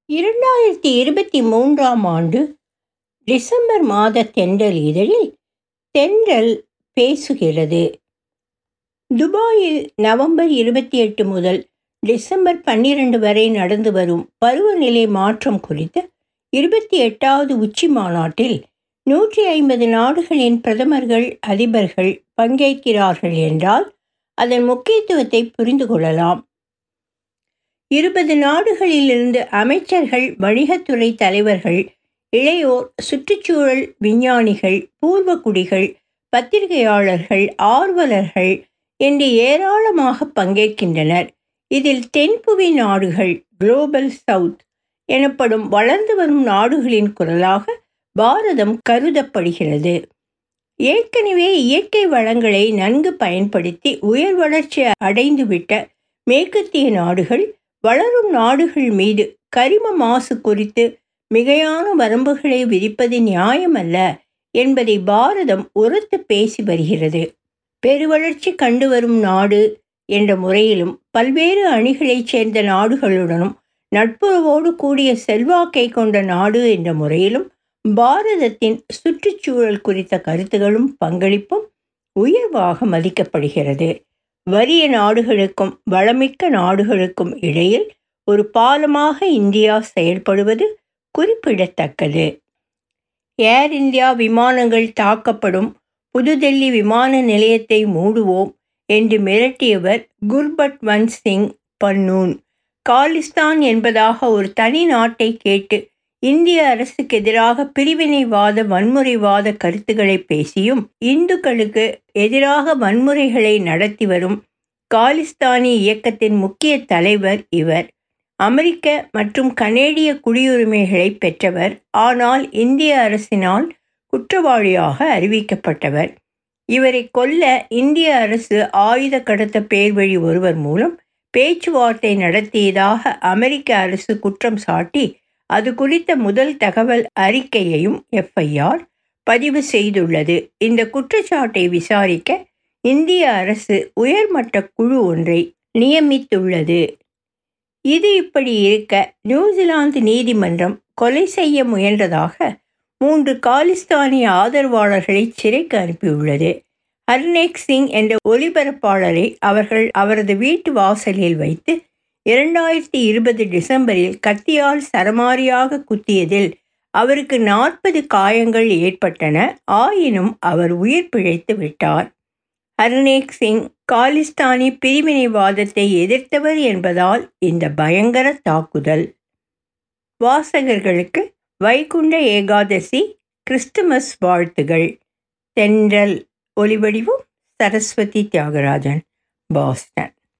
இரண்டாயிரத்தி இருபத்தி மூன்றாம் ஆண்டு டிசம்பர் மாத தென்றல் இதழில் தென்றல் பேசுகிறது துபாயில் நவம்பர் இருபத்தி எட்டு முதல் டிசம்பர் பன்னிரண்டு வரை நடந்து வரும் பருவநிலை மாற்றம் குறித்த இருபத்தி எட்டாவது உச்சி மாநாட்டில் நூற்றி ஐம்பது நாடுகளின் பிரதமர்கள் அதிபர்கள் பங்கேற்கிறார்கள் என்றால் அதன் முக்கியத்துவத்தை புரிந்து கொள்ளலாம் இருபது நாடுகளிலிருந்து அமைச்சர்கள் வணிகத்துறை தலைவர்கள் இளையோர் சுற்றுச்சூழல் விஞ்ஞானிகள் பூர்வகுடிகள் பத்திரிகையாளர்கள் ஆர்வலர்கள் என்று ஏராளமாக பங்கேற்கின்றனர் இதில் தென்புவி நாடுகள் குளோபல் சவுத் எனப்படும் வளர்ந்து வரும் நாடுகளின் குரலாக பாரதம் கருதப்படுகிறது ஏற்கனவே இயற்கை வளங்களை நன்கு பயன்படுத்தி உயர் வளர்ச்சி அடைந்துவிட்ட மேற்கத்திய நாடுகள் வளரும் நாடுகள் மீது கரிம மாசு குறித்து மிகையான வரம்புகளை விதிப்பது நியாயமல்ல என்பதை பாரதம் உரத்து பேசி வருகிறது பெருவளர்ச்சி கண்டு வரும் நாடு என்ற முறையிலும் பல்வேறு அணிகளைச் சேர்ந்த நாடுகளுடனும் நட்புறவோடு கூடிய செல்வாக்கை கொண்ட நாடு என்ற முறையிலும் பாரதத்தின் சுற்றுச்சூழல் குறித்த கருத்துகளும் பங்களிப்பும் உயர்வாக மதிக்கப்படுகிறது வறிய நாடுகளுக்கும் வளமிக்க நாடுகளுக்கும் இடையில் ஒரு பாலமாக இந்தியா செயல்படுவது குறிப்பிடத்தக்கது ஏர் இந்தியா விமானங்கள் தாக்கப்படும் புதுடெல்லி விமான நிலையத்தை மூடுவோம் என்று மிரட்டியவர் குர்பட்வந்த் சிங் பன்னூன் காலிஸ்தான் என்பதாக ஒரு தனி நாட்டை கேட்டு இந்திய அரசுக்கு எதிராக பிரிவினைவாத வன்முறைவாத கருத்துக்களை பேசியும் இந்துக்களுக்கு எதிராக வன்முறைகளை நடத்தி வரும் காலிஸ்தானி இயக்கத்தின் முக்கிய தலைவர் இவர் அமெரிக்க மற்றும் கனேடிய குடியுரிமைகளை பெற்றவர் ஆனால் இந்திய அரசினால் குற்றவாளியாக அறிவிக்கப்பட்டவர் இவரை கொல்ல இந்திய அரசு ஆயுத கடத்த பேர்வழி ஒருவர் மூலம் பேச்சுவார்த்தை நடத்தியதாக அமெரிக்க அரசு குற்றம் சாட்டி அது குறித்த முதல் தகவல் அறிக்கையையும் எஃப்ஐஆர் பதிவு செய்துள்ளது இந்த குற்றச்சாட்டை விசாரிக்க இந்திய அரசு உயர்மட்ட குழு ஒன்றை நியமித்துள்ளது இது இப்படி இருக்க நியூசிலாந்து நீதிமன்றம் கொலை செய்ய முயன்றதாக மூன்று காலிஸ்தானிய ஆதரவாளர்களை சிறைக்கு அனுப்பியுள்ளது ஹர்னேக் சிங் என்ற ஒலிபரப்பாளரை அவர்கள் அவரது வீட்டு வாசலில் வைத்து இரண்டாயிரத்தி இருபது டிசம்பரில் கத்தியால் சரமாரியாக குத்தியதில் அவருக்கு நாற்பது காயங்கள் ஏற்பட்டன ஆயினும் அவர் உயிர் பிழைத்து விட்டார் ஹர்னேக் சிங் காலிஸ்தானி பிரிவினைவாதத்தை எதிர்த்தவர் என்பதால் இந்த பயங்கர தாக்குதல் வாசகர்களுக்கு வைகுண்ட ஏகாதசி கிறிஸ்துமஸ் வாழ்த்துகள் தென்றல் ஒலிவடிவும் சரஸ்வதி தியாகராஜன் பாஸ்டன்